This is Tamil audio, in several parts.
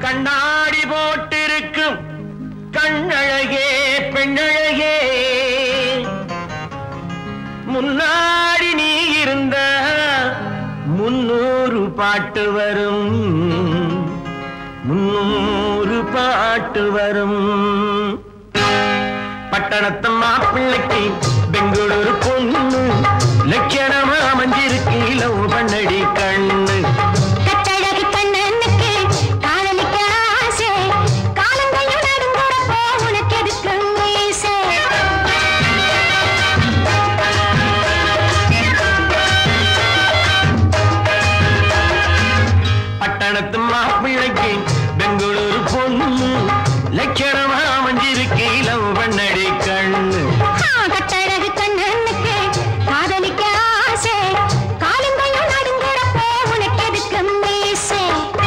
கண்ணாடி போட்டிருக்கும் கண்ணழகே பெண்ணழகே முன்னாடி நீ இருந்த முன்னூறு பாட்டு வரும் முன்னூறு பாட்டு வரும் பட்டணத்து மாப்பிள்ளைக்கு பெங்களூரு பொண்ணு லட்சணமா அமைஞ்சிருக்கு லவ் பண்ணடி கண்ணு கட்டழகு கண்ணனுக்கு காதலிக்க ஆசை காலங்கையும் நடுங்குறப்போ உனக்கு எதுக்கு மீசை பட்டணத்து மாப்பிள்ளைக்கு பெங்களூரு பொண்ணு லட்சணமா அமைஞ்சிருக்கு லவ் பண்ணடி கண்ணு ஆ, கட்டழகு கண்ணனுக்கு காதலிக்க ஆசை காலங்கையும் நடுங்குறப்போ உனக்கு எதுக்கு மீசை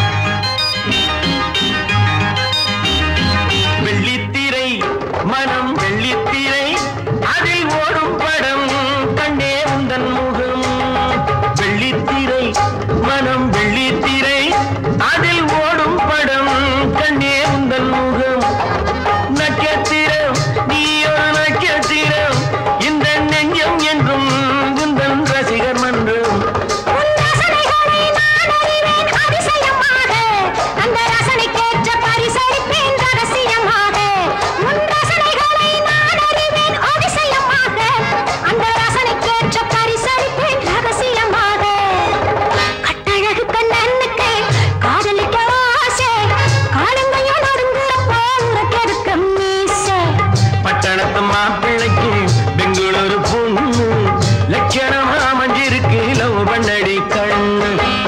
வெள்ளித்திரை மனம் வெள்ளித்திரை அதில் ஓடும் படம் கண்டே உந்தன் முகம் வெள்ளித்திரை மனம் வெள்ளித்திரை அதில் ஓடும் படம் கண்டே உந்தன் முகம் நட்சத்திரம் நீ ஒரு நட்சத்திரம் இந்த நெஞ்சம் என்றும் உந்தன் ரசிகர் மன்றம் உன் ரசனைகளை நான் அறிவேன் அதிசயமாக. அந்த ரசனைக்கேற்ற பரிசளிப்பேன் ரகசியமாக. உன் ரசனைகளை நான் அறிவேன் அதிசயமாக. அந்த ரசனைக்கேற்ற பரிசளிப்பேன் ரகசியமாக. கட்டழகு கண்ணனுக்கு காதலிக்க ஆசை. காலங்கையும் நடுங்குறப்போ உனக்கு எதுக்கு மீசை? பட்டணத்து மாப்பிள்ளைக்கு பெங்களூரு பொண்ணு லட்சணமா அமைஞ்சிருக்கு லவ் பண்ணடி கண்ணு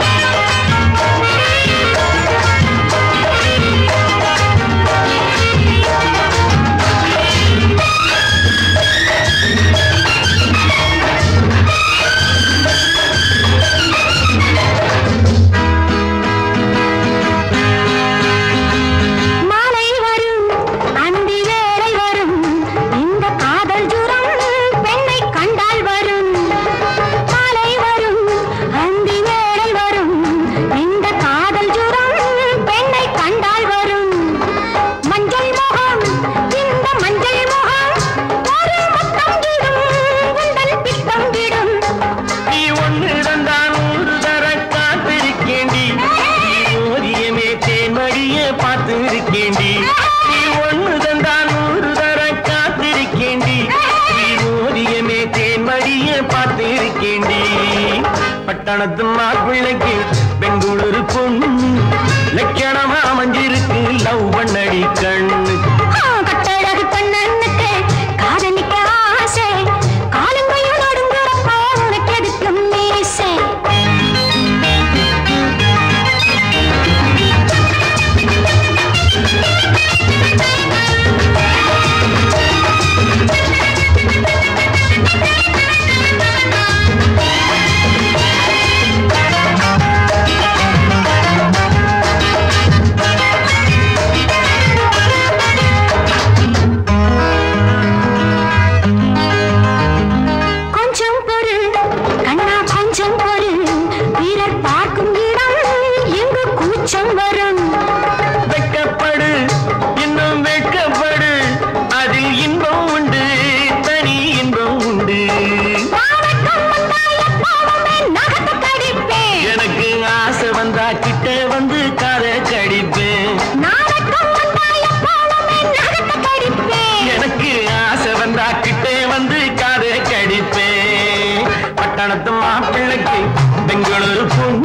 மாலை வரும் அந்தி வேளை வரும் இந்த காதல் ஜுரம் பெண்ணை கண்டால் வரும் மாலை வரும் அந்தி வேளை வரும் இந்த காதல் ஜுரம் பெண்ணை கண்டால் வரும் மஞ்சள் முகம் இந்த மஞ்சள் முகம் ஒரு முத்தம் விடும் உந்தன் பித்தம் விடும் நீ ஒன்று இருந்தால் நூறு தர காத்திருக்கேண்டி நீ ஓரியமே தேன்மடிய பார்த்திருக்கேண்டி நீ ஒன்று தந்தால் நூறு தர காத்திருக்கேண்டி நீ ஓரியமே தேன்மடிய பார்த்திருக்கேண்டி பட்டணத்து மாப்பிள்ளைக்கு பெங்களூரு பொண்ணு லட்சணமா அமைஞ்சிருக்கு லவ் பண்ணடி கண்ணு ஆ, கட்டழகு கண்ணனுக்கு காதலிக்க ஆசை காலங்கையும் நடுங்குறப்போ உனக்கு எதுக்கு மீசை கொஞ்சம் பொறு கண்ணா கொஞ்சம் பொறு வீரர் பார்க்கும் இடம் எங்கு கூச்சம் வரும் வெட்கப்படு இன்னும் வெட்கப்படு அதில் இன்பம் உண்டு தனி இன்பம் உண்டு நாணக்கம் வந்தா எப்போதுமே நகத்தை கடிப்பேன் எனக்கு ஆசை வந்தா கிட்ட வந்து கதை கடிப்பேன் நாணக்கம் வந்தா எப்போதுமே நகத்தை கடிப்பேன் எனக்கு ஆசை வந்தா கிட்ட வந்து கதை கடிப்பேன் பட்டணத்து மாப்பிள்ளைக்கு பெங்களூரு பொண்ணு